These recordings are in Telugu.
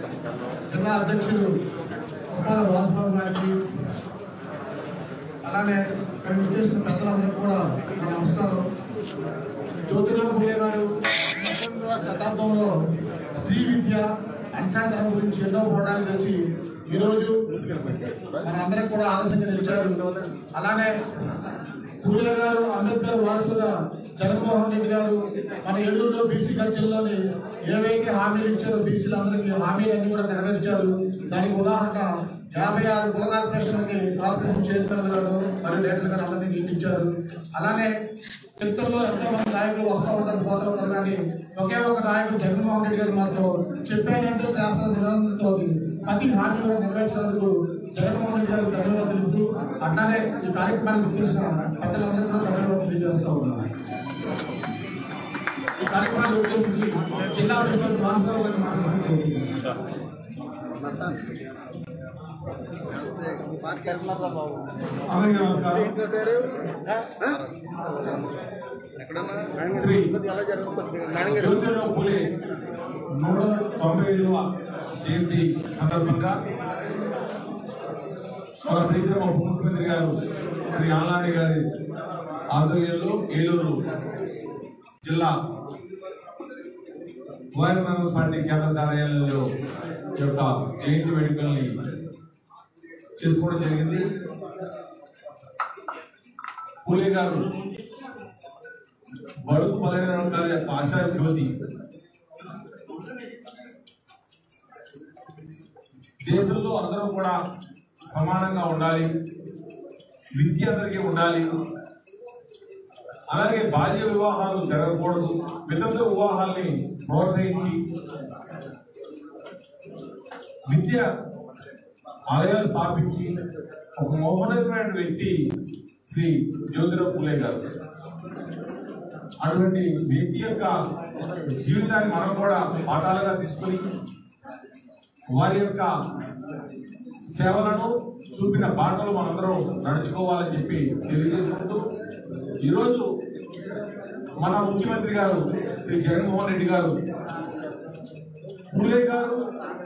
జిల్లా అధ్యక్షుడు ఉప్పాల వాసుబాబు గారికి అలానే ఇక్కడ విచ్చేసిన పెద్దలందరూ కూడా నా నమస్కారం జ్యోతిరావు పూలే గారు పద్దెనిమిదవ శతాబ్దంలో స్త్రీ విద్య అంటాతనం గురించి ఎన్నో పోరాటాలు చేసి ఈరోజు మనందరం కూడా ఆదర్శంగా నిలిచారు అలానే పూలే గారు అంబేద్కర్ వారసుగా జగన్మోహన్ రెడ్డి గారు మన ఏలూరులో బీసీ కల్చర్లోని ఏవైతే హామీలు ఇచ్చారో బీసీలందరికీ హామీలన్నీ కూడా నెరవేర్చారు దానికి ఉదాహరణ యాభై ఆరు కుల కార్పొరేషన్కి కార్పొరేషన్ చైర్మన్ గారు మరియు డైరెక్టర్ గారు అందరినీ నియమించారు అలానే చరిత్రలో ఎంతో మంది నాయకులు వస్తూ ఉంటారు పోతూ ఉంటారు కానీ ఒకే ఒక నాయకుడు జగన్మోహన్ రెడ్డి గారు మాత్రం చెప్పారంటే శాస్త్ర నిరంతో ప్రతి హామీ కూడా నెరవేర్చినందుకు జగన్మోహన్ రెడ్డి గారు ధన్యవాదాలు తెలుపుతూ అట్లానే ఈ కార్యక్రమానికి గుర్తించిన పెద్దలందరూ కూడా ధన్యవాదాలు తెలియజేస్తూ ఉన్నారు ఈ కార్యక్రమాన్ని ఉద్దేశించి జిల్లా ప్రెసిడెంట్ రాంబాబు గారు మాట్లాడుతున్నారు అందరికీ నమస్కారం శ్రీ జ్యోతిరావు పూలే నూట తొంభై ఐదవ జయంతి సందర్భంగా మన ప్రీతమ ఉప ముఖ్యమంత్రి గారు శ్రీ ఆనాని గారి ఆధ్వర్యంలో ఏలూరు జిల్లా వైఎస్ కాంగ్రెస్ పార్టీ కేంద్ర కార్యాలయంలో ఈ యొక్క జయంతి వేడుకల్ని చేసుకోవడం జరిగింది పూలే గారు బడుగు పదహైదు వర్గాల యొక్క ఆశా జ్యోతి దేశంలో అందరూ కూడా సమానంగా ఉండాలి విద్య అందరికీ ఉండాలి అలాగే బాల్య వివాహాలు జరగకూడదు వితంతు వివాహాల్ని ప్రోత్సహించి విద్య ఆలయాలు స్థాపించి ఒక మోహనమైన వ్యక్తి శ్రీ జ్యోతిరావు పూలే గారు అటువంటి వ్యక్తి యొక్క జీవితాన్ని మనం కూడా పాఠాలుగా తీసుకుని వారి యొక్క సేవలను చూపిన బాటలు మనందరం నడుచుకోవాలని చెప్పి తెలియజేసుకుంటూ ఈరోజు మన ముఖ్యమంత్రి గారు శ్రీ జగన్మోహన్ రెడ్డి గారు పూలే గారు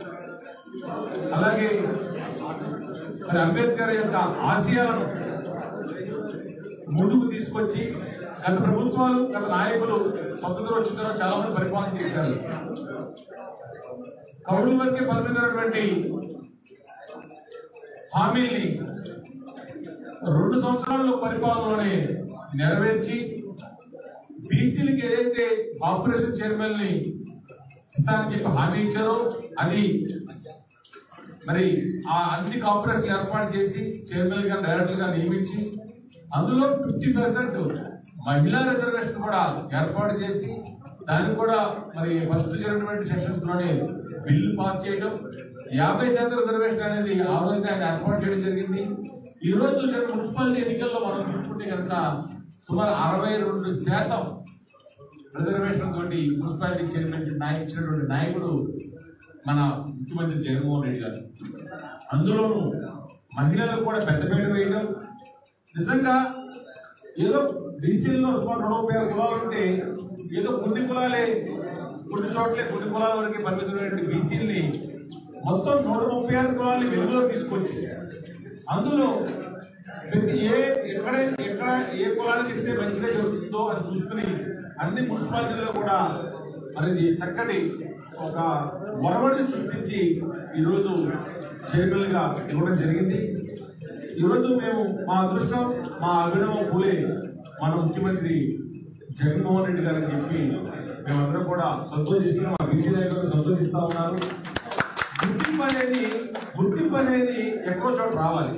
అలాగే మరి అంబేద్కర్ యొక్క ఆశయాలను ముందుకు తీసుకొచ్చి గత ప్రభుత్వాలు గత నాయకులు స్వతంత్రం వచ్చిన తర్వాత చాలా మంది పరిపాలన చేశారు కౌలు వరకే పరిమితమైనటువంటి హామీల్ని రెండు సంవత్సరాల పరిపాలనలోనే నెరవేర్చి బీసీలకి ఏదైతే ఆపరేషన్ చైర్మన్ ని ఇస్తానని చెప్పి హామీ ఇచ్చారో అది మరి ఆ అన్ని కార్పొరేషన్ ఏర్పాటు చేసి చైర్మన్ గా డైరెక్టర్ గా నియమించి అందులో ఫిఫ్టీ పర్సెంట్ మహిళా రిజర్వేషన్ కూడా ఏర్పాటు చేసి దాన్ని కూడా మరి ఫస్ట్ జరిగినటువంటి సెషన్స్ లోనే బిల్లు పాస్ చేయడం యాభై శాతం రిజర్వేషన్ అనేది ఆ రోజు ఆయన ఏర్పాటు చేయడం జరిగింది ఈ రోజు జరిగిన మున్సిపాలిటీ ఎన్నికల్లో మనం చూసుకుంటే కనుక సుమారు అరవై రెండు శాతం రిజర్వేషన్ తోటి మున్సిపాలిటీ చైర్మన్ నాయకుడు నాయకుడు మన ముఖ్యమంత్రి జగన్మోహన్ రెడ్డి గారు అందులోనూ మహిళలకు కూడా పెద్దపీట వేయడం నిజంగా ఏదో బీసీల్లో సుమారు రెండు ముప్పై ఆరు కులాలు ఉంటే ఏదో కొన్ని కులాలే కొన్ని చోట్లే కొన్ని కులాల వరకు పరిమితమైనటువంటి బీసీల్ని మొత్తం నూట ముప్పై ఆరు కులాలని వెలుగులో తీసుకొచ్చి అందులో ప్రతి ఏ ఎక్కడ ఎక్కడ ఏ కులానికి ఇస్తే మంచిగా జరుగుతుందో అని చూసుకుని అన్ని మున్సిపాలిటీల్లో కూడా మరి చక్కటి ఒక వరవడిని సృష్టించి ఈరోజు చైర్మన్ గా ఇవ్వడం జరిగింది ఈరోజు మేము మా అదృష్టం మా అభినవ పూలే మన ముఖ్యమంత్రి జగన్మోహన్ రెడ్డి గారికి చెప్పి మేమందరం కూడా సంతోషిస్తున్నాం మా బీసీ నాయకులు సంతోషిస్తా ఉన్నారు గుర్తింపు అనేది గుర్తింపు అనేది ఎక్కడో చోట రావాలి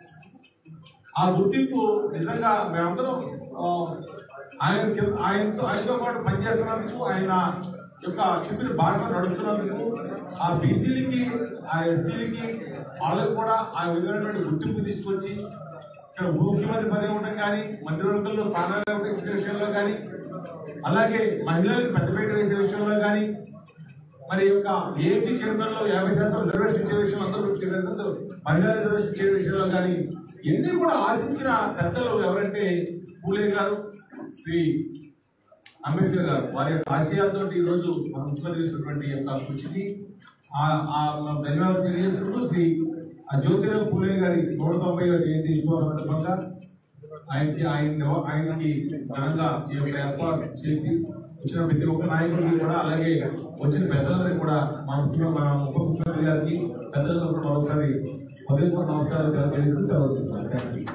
ఆ గుర్తింపు నిజంగా మేమందరం ఆ, ఆయన కింద- ఆయనతో ఆయనతో పాటు పనిచేస్తున్నందుకు ఆయన యొక్క చెప్పిన బాటలో నడుస్తున్నందుకు ఆ బీసీలకి ఆ ఎస్సీలకి వాళ్ళకి కూడా ఆ విధమైనటువంటి గుర్తింపు తీసుకొచ్చి ఇక్కడ ఉప ముఖ్యమంత్రి పదవి ఉండడం కానీ మంత్రివర్గంలో స్థానాలు ఇచ్చే విషయంలో కానీ అలాగే మహిళలకు పెద్దపేట వేసే విషయంలో కానీ మరి యొక్క ఏపీ చైర్మన్ లో యాభై శాతం రిజర్వేషన్ ఇచ్చే విషయంలో అందరూ ఫిఫ్టీ పర్సెంట్ మహిళా రిజర్వేషన్ ఇచ్చే విషయంలో కానీ ఎన్ని కూడా ఆశించిన పెద్దలు ఎవరంటే పూలే గారు శ్రీ అంబేద్కర్ గారు వారి యొక్క ఆశయాలతో ఈ రోజు మన ముఖ్యమంత్రి చేసినటువంటి యొక్క కృషిని ఆ- ఆ ధన్యవాదాలు తెలియజేసుకుంటూ శ్రీ ఆ జ్యోతిరావు పూలే గారి నూట తొంభై జయంతి ఉత్సవ సందర్భంగా ఆయనకి ఆయన ఆయనకి ఘనంగా ఈ యొక్క ఏర్పాటు చేసి వచ్చిన ప్రతి ఒక్క నాయకుడికి కూడా అలాగే వచ్చిన పెద్దలందరికీ కూడా మన ముఖ్య మన ఉప ముఖ్యమంత్రి గారికి పెద్దలందరూ కూడా మరొకసారి ఉదయపూర్ నమస్కారాలు తెలియజేస్తూ సెలవు తీసుకుంటున్నాను. Thank you.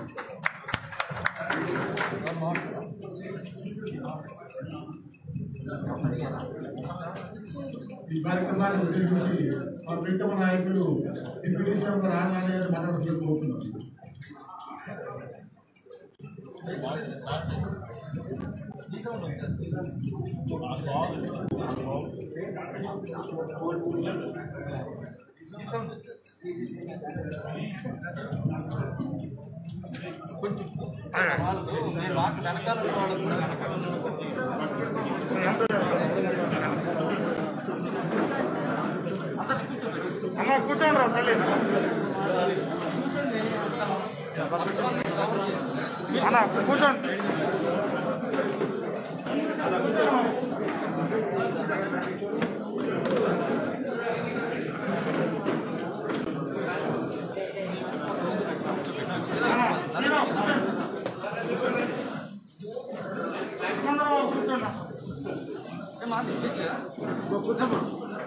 ఈ కార్యక్రమాన్ని ఉద్దేశించి మా ప్రీతమ నాయకులు డిప్యూటీ సీఎం రాజనారాయణ గారు మాట్లాడుతూ కోరుతున్నాం అమ్మ కూర్చోండి రా తల్లి అన్న కూర్చోండి కూర్చోండి కూర్చోమ్మా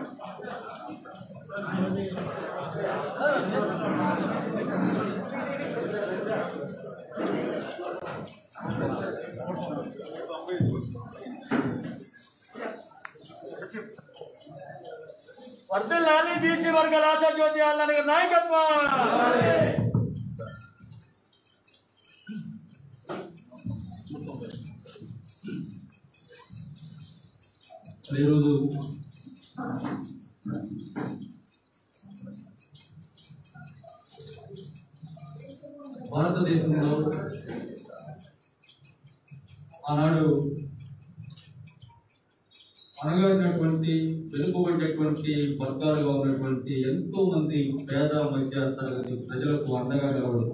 వర్ధిల్లాలి బీసీ వర్గాల ఆశా జ్యోతి అల్లని నాయకత్వం ఈరోజు భారతదేశంలో ఆనాడు అనగారినటువంటి వెనుకబడినటువంటి వర్గాలుగా ఉన్నటువంటి ఎంతో మంది పేద మధ్య తరగతి ప్రజలకు అండగా నిలబడుతూ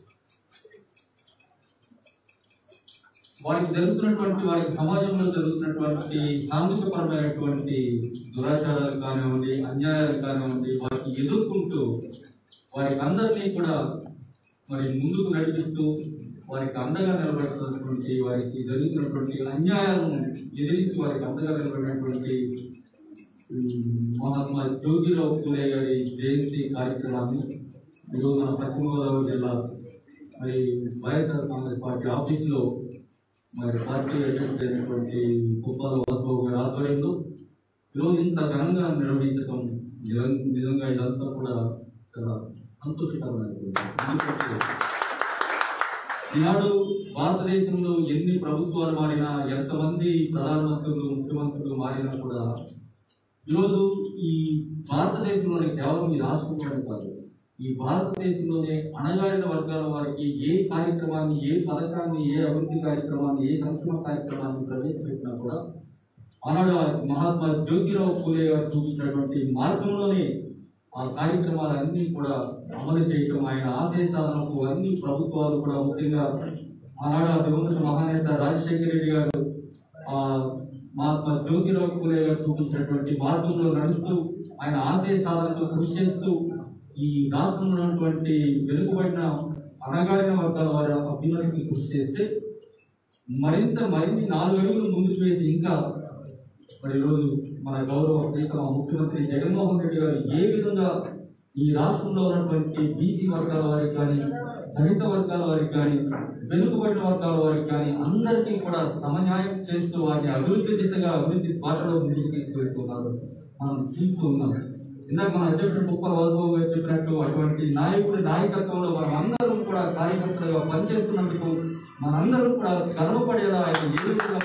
వారికి జరుగుతున్నటువంటి వారికి సమాజంలో జరుగుతున్నటువంటి సాంఘికపరమైనటువంటి దురాచారాలు కానివ్వండి అన్యాయాలు కానివ్వండి వాటిని ఎదుర్కొంటూ వారికి అందరినీ కూడా మరి ముందుకు నడిపిస్తూ వారికి అండగా నిలబడుతున్నటువంటి వారికి జరుగుతున్నటువంటి అన్యాయాలను ఎదిరించి వారికి అండగా నిలబడినటువంటి ఉమ్, మహాత్మా జ్యోతిరావు పూలే గారి జయంతి కార్యక్రమాన్ని ఈరోజు మన పశ్చిమ గోదావరి జిల్లా మరి వైఎస్ఆర్ కాంగ్రెస్ పార్టీ ఆఫీసులో మరి పార్టీ అధ్యక్షుడైనటువంటి కుప్పాల వాసుబాబు గారి ఆధ్వర్యంలో ఈరోజు ఇంత ఘనంగా నిర్వహించడం నిజం- నిజంగా ఇదంతా కూడా చాలా సంతోషకరమైనటువంటి ఎందుకంటే ఈనాడు భారతదేశంలో ఎన్ని ప్రభుత్వాలు మారినా ఎంతమంది ప్రధానమంత్రులు ముఖ్యమంత్రులు మారినా కూడా ఈరోజు ఈ భారతదేశంలోనే కేవలం ఈ రాష్ట్రంలోనే కాదు ఈ భారతదేశంలోనే అణగారిన వర్గాల వారికి ఏ కార్యక్రమాన్ని ఏ పథకాన్ని ఏ అభివృద్ధి కార్యక్రమాన్ని ఏ సంక్షేమ కార్యక్రమాన్ని ప్రవేశపెట్టినా కూడా ఆనాడు ఆ మహాత్మా జ్యోతిరావు పూలే గారు చూపించినటువంటి మార్గంలోనే ఆ కార్యక్రమాలన్నీ కూడా అమలు చేయటం ఆయన ఆశయ సాధనకు అన్ని ప్రభుత్వాలు కూడా ముఖ్యంగా ఆనాడు ఆ దివంగత మహానేత రాజశేఖర రెడ్డి గారు ఆ మహాత్మా జ్యోతిరావు పూలే గారు చూపించినటువంటి మార్గంలో నడుస్తూ ఆయన ఆశయ సాధనకు కృషి చేస్తూ ఈ రాష్ట్రంలో ఉన్నటువంటి వెనుకబడిన అనగాడిన వర్గాల వారి అభ్యున్నతికి కృషి చేస్తే మరింత మరిన్ని నాలుగు అడుగులు ముందుకు వేసి ఇంకా మరి ఈరోజు మన గౌరవ ప్రీతమ ముఖ్యమంత్రి జగన్మోహన్ రెడ్డి గారు ఏ విధంగా ఈ రాష్ట్రంలో ఉన్నటువంటి బీసీ వర్గాల వారికి కానీ దళిత వర్గాల వారికి కానీ వెనుకబడిన వర్గాల వారికి కానీ అందరికీ కూడా సమన్యాయం చేస్తూ వారిని అభివృద్ధి దిశగా అభివృద్ధి బాటలో ముందుకు తీసుకెళ్తున్నారు మనం చూస్తూ ఉన్నాం ఇందాక మన అధ్యక్షుడు కుప్పల వాసుబాబు గారు చెప్పినట్టు అటువంటి నాయకుడి నాయకత్వంలో మనం అందరం కూడా కార్యకర్తలుగా పనిచేస్తున్నందుకు మనందరం కూడా గర్వపడేలా ఆయన ఏ విధంగా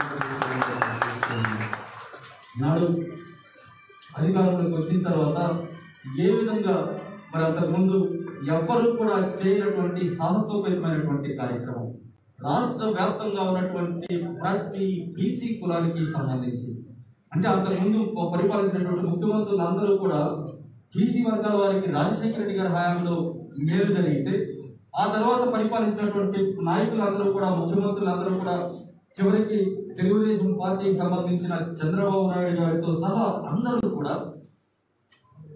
పరిపాలన నాడు అధికారంలోకి వచ్చిన తర్వాత ఏ విధంగా మరి అంతకుముందు ఎవ్వరూ కూడా చేయనటువంటి సాహసోపేతమైనటువంటి కార్యక్రమం రాష్ట్ర వ్యాప్తంగా ఉన్నటువంటి ప్రతి బీసీ కులానికి సంబంధించి అంటే అంతకుముందు పరిపాలించినటువంటి ముఖ్యమంత్రులు అందరూ కూడా బీసీ వర్గాల వారికి రాజశేఖర రెడ్డి గారి హయాంలో మేలు జరిగితే ఆ తర్వాత పరిపాలించినటువంటి నాయకులందరూ కూడా ముఖ్యమంత్రులు అందరూ కూడా చివరికి తెలుగుదేశం పార్టీకి సంబంధించిన చంద్రబాబు నాయుడు గారితో సహా అందరూ కూడా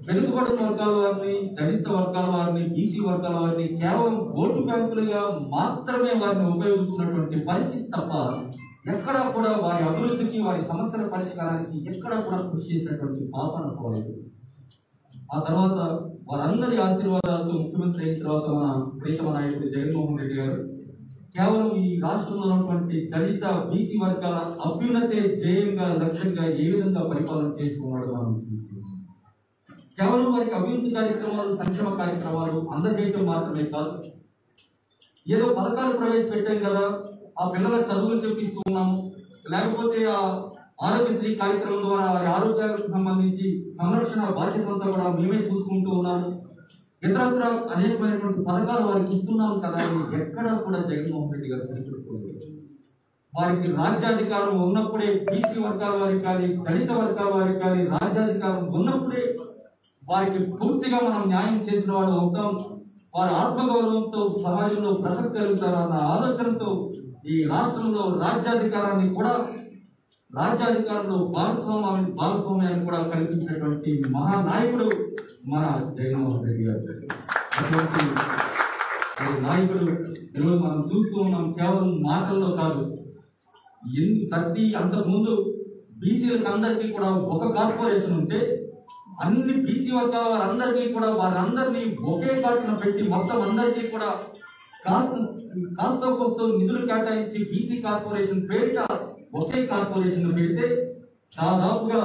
వెనుకబడిన వర్గాల వారిని దళిత వర్గాల వారిని బీసీ వర్గాల వారిని కేవలం ఓటు బ్యాంకులుగా మాత్రమే వారిని ఉపయోగించినటువంటి పరిస్థితి తప్ప ఎక్కడా కూడా వారి అభివృద్ధికి వారి సమస్యల పరిష్కారానికి ఎక్కడా కూడా కృషి చేసినటువంటి పాపన పోలేదు ఆ తర్వాత వారందరి ఆశీర్వాదాలతో ముఖ్యమంత్రి అయిన తర్వాత మన ప్రీతమ నాయకుడు జగన్మోహన్ రెడ్డి గారు కేవలం ఈ రాష్ట్రంలో ఉన్నటువంటి దళిత బీసీ వర్గాల అభ్యున్నతే జయంగా లక్ష్యంగా ఏ విధంగా పరిపాలన చేసుకున్నాడో మనం చూస్తున్నాం కేవలం వారికి అభివృద్ధి కార్యక్రమాలు సంక్షేమ కార్యక్రమాలు అందజేయటం మాత్రమే కాదు ఏదో పథకాలు ప్రవేశపెట్టాం కదా ఆ పిల్లల చదువులు చెప్పిస్తూ ఉన్నాము లేకపోతే ఆ ఆరోగ్యశ్రీ కార్యక్రమం ద్వారా వారి ఆరోగ్యాలకు సంబంధించి సంరక్షణ బాధ్యతలంతా కూడా మేమే చూసుకుంటూ ఉన్నాము ఇతరత్ర అనేకమైనటువంటి పథకాలు వారికి ఇస్తున్నాం కదా అని ఎక్కడా కూడా జగన్మోహన్ రెడ్డి గారు సరిపెట్టుకోలేదు వారికి రాజ్యాధికారం ఉన్నప్పుడే బీసీ వర్గాల వారికి కానీ దళిత వర్గాల వారికి కానీ రాజ్యాధికారం ఉన్నప్పుడే వారికి పూర్తిగా మనం న్యాయం చేసిన వాళ్ళు అవుతాం వారి ఆత్మగౌరవంతో సమాజంలో బ్రతకగలుగుతారు అన్న ఆలోచనతో ఈ రాష్ట్రంలో రాజ్యాధికారాన్ని కూడా రాజ్యాధికారంలో భాగస్వామ్యాన్ని భాగస్వామ్యాన్ని కూడా కల్పించినటువంటి మహానాయకుడు మన జగన్మోహన్ రెడ్డి గారు అటువంటి మరి నాయకుడు ఈరోజు మనం చూస్తూ ఉన్నాం కేవలం మాటల్లో కాదు ఎన్ని ప్రతి అంతకుముందు బీసీలకు అందరికీ కూడా ఒక కార్పొరేషన్ ఉంటే అన్ని బీసీ వర్గాల వారందరికీ కూడా వారందరినీ ఒకే కాటిన పెట్టి మొత్తం అందరికీ కూడా కాస్త కాస్త కోస్త నిధులు కేటాయించి బీసీ కార్పొరేషన్ పేరిట ఒకే కార్పొరేషన్ పెడితే దాదాపుగా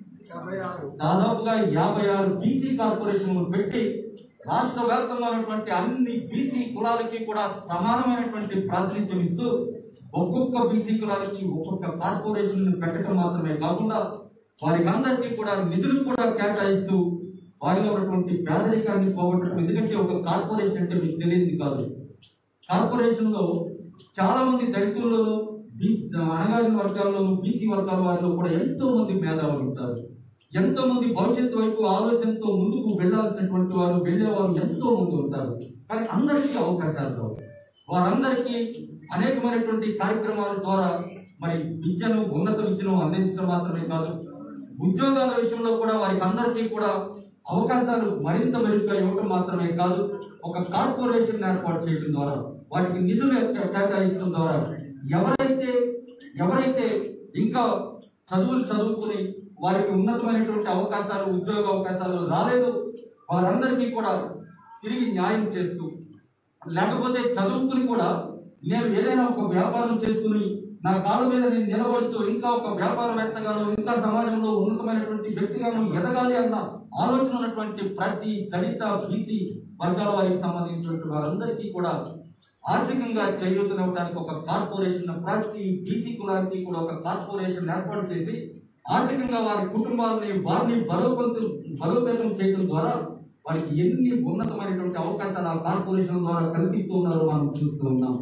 దాదాపుగా యాభై ఆరు బీసీ కార్పొరేషన్లు పెట్టి రాష్ట్ర వ్యాప్తంగా ఉన్నటువంటి అన్ని బీసీ కులాలకి కూడా సమానమైనటువంటి ప్రాతినిధ్యం ఇస్తూ ఒక్కొక్క బీసీ కులాలకి ఒక్కొక్క కార్పొరేషన్ పెట్టడం మాత్రమే కాకుండా వారికి అందరికీ కూడా నిధులు కూడా కేటాయిస్తూ వారిలో ఉన్నటువంటి పేదరికాన్ని పోగొట్టడం ఎందుకంటే ఒక కార్పొరేషన్ అంటే మీకు తెలియదు కాదు కార్పొరేషన్ లో చాలా మంది దళితుల్లో బీ- అణగారిన వర్గాల్లో బీసీ వర్గాల వారిలో కూడా ఎంతో మంది మేధావులు ఉంటారు ఎంతో మంది భవిష్యత్తు వైపు ఆలోచనతో ముందుకు వెళ్లాల్సినటువంటి వారు వెళ్ళేవారు ఎంతో మంది ఉంటారు కానీ అందరికీ అవకాశాలు రావు వారందరికీ అనేకమైనటువంటి కార్యక్రమాల ద్వారా మరి విద్యను ఉన్నత విద్యను అందించడం మాత్రమే కాదు ఉద్యోగాల విషయంలో కూడా వారికి అందరికీ కూడా అవకాశాలు మరింత మెరుగ్గా ఇవ్వడం మాత్రమే కాదు ఒక కార్పొరేషన్ ఏర్పాటు చేయడం ద్వారా వాటికి నిధులు కే- కేటాయించడం ద్వారా ఎవరైతే ఎవరైతే ఇంకా చదువులు చదువుకుని వారికి ఉన్నతమైనటువంటి అవకాశాలు ఉద్యోగ అవకాశాలు రాలేదు వారందరికీ కూడా తిరిగి న్యాయం చేస్తూ లేకపోతే చదువుకుని కూడా నేను ఏదైనా ఒక వ్యాపారం చేసుకుని నా కాళ్ళ మీద నేను నిలబడుతూ ఇంకా ఒక వ్యాపారవేత్తగాను ఇంకా సమాజంలో ఉన్నతమైనటువంటి వ్యక్తిగాను ఎదగాలి అన్న ఆలోచన ఉన్నటువంటి ప్రతి దళిత బీసీ వర్గాల వారికి సంబంధించినటువంటి వారందరికీ కూడా ఆర్థికంగా చేయూతనివ్వడానికి ఒక కార్పొరేషన్ ప్రతి బీసీ కులానికి కూడా ఒక కార్పొరేషన్ ఏర్పాటు చేసి ఆర్థికంగా వారి కుటుంబాలని వారిని బలోపేతం బలోపేతం చేయడం ద్వారా వారికి ఎన్ని ఉన్నతమైనటువంటి అవకాశాలు ఆ కార్పొరేషన్ ద్వారా కల్పిస్తూ ఉన్నారో మనం చూస్తూ ఉన్నాం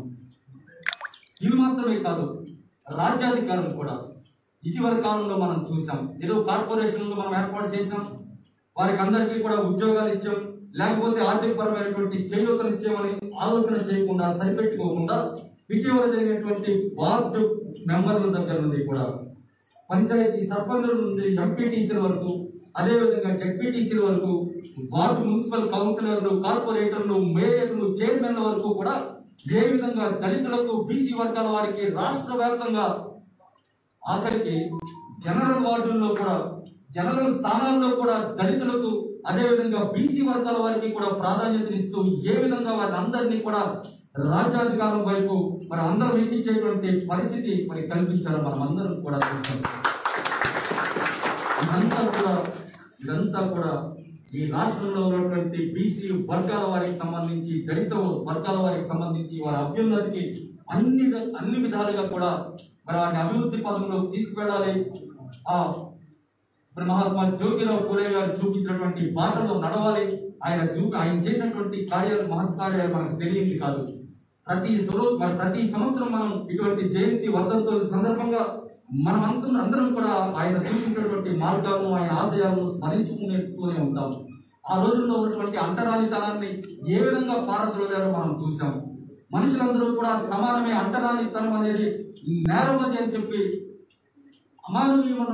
ఇవి మాత్రమే కాదు రాజ్యాధికారం కూడా ఇటీవల కాలంలో మనం చూసాం ఏదో కార్పొరేషన్లు మనం ఏర్పాటు చేసాం వారికి అందరికీ కూడా ఉద్యోగాలు ఇచ్చాం లేకపోతే ఆర్థికపరమైనటువంటి చేయూతలు ఇచ్చామని ఆలోచన చేయకుండా సరిపెట్టుకోకుండా ఇటీవల జరిగినటువంటి వార్డు మెంబర్ల దగ్గర నుండి కూడా పంచాయతీ సర్పంచుల నుండి ఎంపీటీసీల వరకు అదేవిధంగా జడ్పీటీసీల వరకు వార్డు మున్సిపల్ కౌన్సిలర్లు కార్పొరేటర్లు మేయర్లు చైర్మన్ల వరకు కూడా ఏ విధంగా దళితులకు బీసీ వర్గాల వారికి రాష్ట్ర వ్యాప్తంగా ఆఖరికి జనరల్ వార్డుల్లో కూడా జనరల్ స్థానాల్లో కూడా దళితులకు అదేవిధంగా బీసీ వర్గాల వారికి కూడా ప్రాధాన్యతనిస్తూ ఏ విధంగా వారి అందరినీ కూడా రాజ్యాధికారం వైపు మరి అందరూ ఎక్కించేటువంటి పరిస్థితి మరి కల్పించారు మనం అందరం కూడా చూసాం ఇదంతా కూడా ఇదంతా కూడా ఈ రాష్ట్రంలో ఉన్నటువంటి బీసీ వర్గాల వారికి సంబంధించి దళిత వర్గాల వారికి సంబంధించి వారి అభ్యున్నతికి అన్ని అన్ని విధాలుగా కూడా మరి వారిని అభివృద్ధి పదంలో తీసుకువెళ్ళాలి ఆ మరి మహాత్మా జ్యోతిరావు పూలే గారు చూపించినటువంటి బాటలో నడవాలి ఆయన చూ ఆయన చేసినటువంటి కార్యాలు మహత్కార్యాలు మనకు తెలియంది కాదు ప్రతి స్వరూ- మరి ప్రతి సంవత్సరం మనం ఇటువంటి జయంతి వర్ధంతుల సందర్భంగా మనం అందరం అందరం కూడా ఆయన చూపించినటువంటి మార్గాలను ఆయన ఆశయాలను స్మరించుకునేటూనే ఉంటాం ఆ రోజుల్లో ఉన్నటువంటి అంటరానితనాన్ని ఏ విధంగా పారద్రోలారో మనం చూసాం మనుషులందరూ కూడా సమానమే అంటరానితనం అనేది నేరం అది అని చెప్పి అమానవీయమైన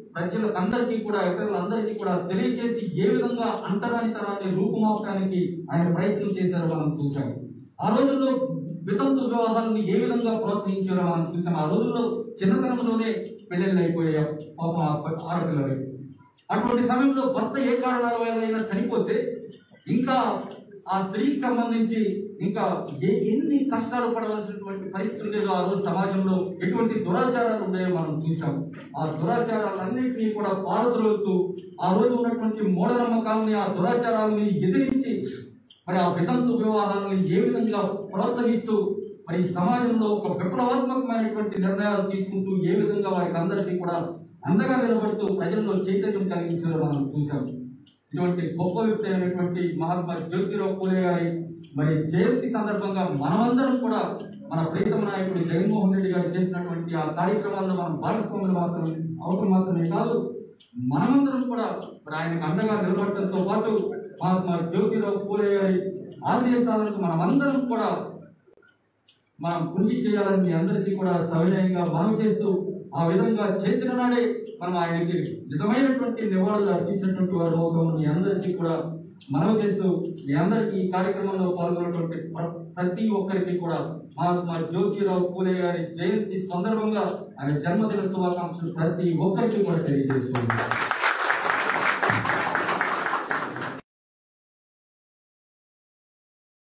ప్రజలందరికీ కూడా ఇతరులందరికీ కూడా తెలియజేసి ఏ విధంగా అంటరానితనాన్ని రూపుమాపడానికి ఆయన ప్రయత్నం చేశారో మనం చూసాం ఆ రోజుల్లో వితంతు వివాహాలను ఏ విధంగా ప్రోత్సహించారో మనం చూసాం ఆ రోజుల్లో చిన్నతనంలోనే పెళ్లిళ్ళు అయిపోయాయి పాపం ఆ ప- ఆడపిల్లలకి అటువంటి సమయంలో భర్త ఏ కారణాల వల్ల చనిపోతే ఇంకా ఆ స్త్రీకి సంబంధించి ఇంకా ఏ ఎన్ని కష్టాలు పడవలసినటువంటి పరిస్థితులు ఆ రోజు సమాజంలో ఎటువంటి దురాచారాలు ఉన్నాయో మనం చూసాం ఆ దురాచారాలన్నింటినీ కూడా పారద్రోలుతూ ఆ రోజు ఉన్నటువంటి మూఢనమ్మకాలని ఆ దురాచారాలని ఎదిరించి మరి ఆ వితంతు వివాహాలను ఏ విధంగా ప్రోత్సహిస్తూ మరి ఈ సమాజంలో ఒక విప్లవాత్మకమైనటువంటి నిర్ణయాలు తీసుకుంటూ ఏ విధంగా వారికి అందరికీ కూడా అండగా నిలబడుతూ ప్రజల్లో చైతన్యం కలిగించడం మనం చూసాం ఇటువంటి గొప్ప వ్యక్తి అయినటువంటి మహాత్మా జ్యోతిరావు పూలే గారి మరి జయంతి సందర్భంగా మనమందరం కూడా మన ప్రీతమ నాయకుడు జగన్మోహన్ రెడ్డి గారు చేసినటువంటి ఆ కార్యక్రమాల్లో మనం భాగస్వాములు మాత్రం అవటం మాత్రమే కాదు మనమందరం కూడా మరి ఆయనకు అండగా నిలబడటంతో పాటు మహాత్మా జ్యోతిరావు పూలే గారి ఆశయ సాధనకు మనమందరం కూడా మనం కృషి చేయాలని మీ అందరికీ కూడా సవినయంగా మనవి చేస్తూ ఆ విధంగా చేసిన నాడే మనం ఆయనకి నిజమైనటువంటి నివాళులు అర్పించినటువంటి వారు అవుతాము మీ అందరికీ కూడా మనవి చేస్తూ మీ అందరికీ ఈ కార్యక్రమంలో పాల్గొన్నటువంటి ప్ర- ప్రతి ఒక్కరికి కూడా మహాత్మా జ్యోతిరావు పూలే గారి జయంతి సందర్భంగా ఆయన జన్మదిన శుభాకాంక్షలు ప్రతి ఒక్కరికి కూడా తెలియజేస్తున్నాను